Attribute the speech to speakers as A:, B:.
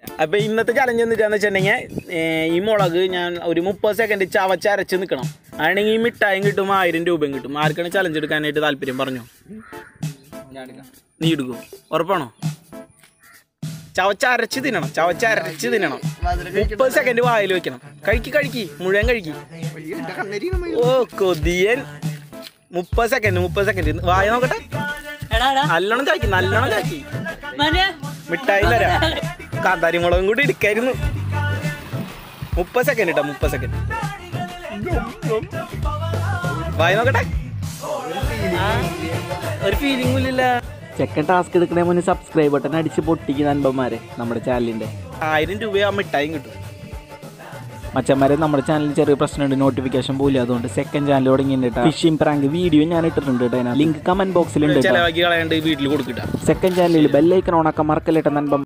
A: അപ്പൊ ഇന്നത്തെ ചലഞ്ച് എന്നിട്ടാന്ന് വെച്ചിട്ടുണ്ടെങ്കിൽ ഈ മുളക് ഞാൻ ഒരു മുപ്പത് സെക്കൻഡ് ചവച്ചരച്ച് നിൽക്കണം ആണെങ്കിൽ ഈ മിഠായും കിട്ടും ആയിരം രൂപയും കിട്ടും ആർക്കാണ് ചലഞ്ച് എടുക്കാനായിട്ട് താല്പര്യം പറഞ്ഞു നീ എടുക്കും ഉറപ്പാണോ ചവച്ചരച്ച് തിന്നണം ചവച്ചരച്ച് തിന്നണം മുപ്പത് സെക്കൻഡ് വായിൽ വെക്കണം കഴിക്കി കഴിക്കി മുഴുവൻ കഴിക്കി ഓ കൊതിയൻ മുപ്പത് സെക്കൻഡ് മുപ്പത് സെക്കൻഡ് വായ നോക്കട്ടെ
B: എടാ എടാ
A: നല്ലോണം ചാക്കി നല്ലോണം ചാക്കി
B: മനു
A: മിഠായി തരാം കാന്താരി മുളകും കൂടി എടുക്കായിരുന്നു മുപ്പത് സെക്കൻഡ് ഇട്ടാ മുപ്പത് സെക്കൻഡ് വായി നോക്കട്ടെ ഒരു ഫീലിംഗും ഇല്ല
C: ചെക്കൻ ടാസ്ക് എടുക്കണേ മുന്നേ സബ്സ്ക്രൈബ് ബട്ടൺ അടിച്ച് പൊട്ടിക്കുന്ന അൻപന്മാരെ നമ്മുടെ ചാനലിൻ്റെ
A: ആയിരം രൂപ ആ മിഠായും കിട്ടും
C: മച്ചന്മാരെ നമ്മുടെ ചാനലിൽ ചെറിയ പ്രശ്നമുണ്ട് നോട്ടിഫിക്കേഷൻ പോലും അതുകൊണ്ട് സെക്കൻഡ് ചാനൽ തുടങ്ങിയിട്ട് ഫിഷിംഗ് പ്രാങ്ക് വീഡിയോ ഞാൻ ഇട്ടിട്ടുണ്ട് കേട്ടോ ലിങ്ക് കമന്റ് ബോക്സിലുണ്ട്
A: ചെലവാക്കി കളയാണ്ട് വീട്ടിൽ കൊടുക്കിട്ട
C: സെക്കൻഡ് ചാനലിൽ ബെല്ലൈക്കൺ ഓണാക്കാൻ മറക്കല്ലേട്ട നൻപം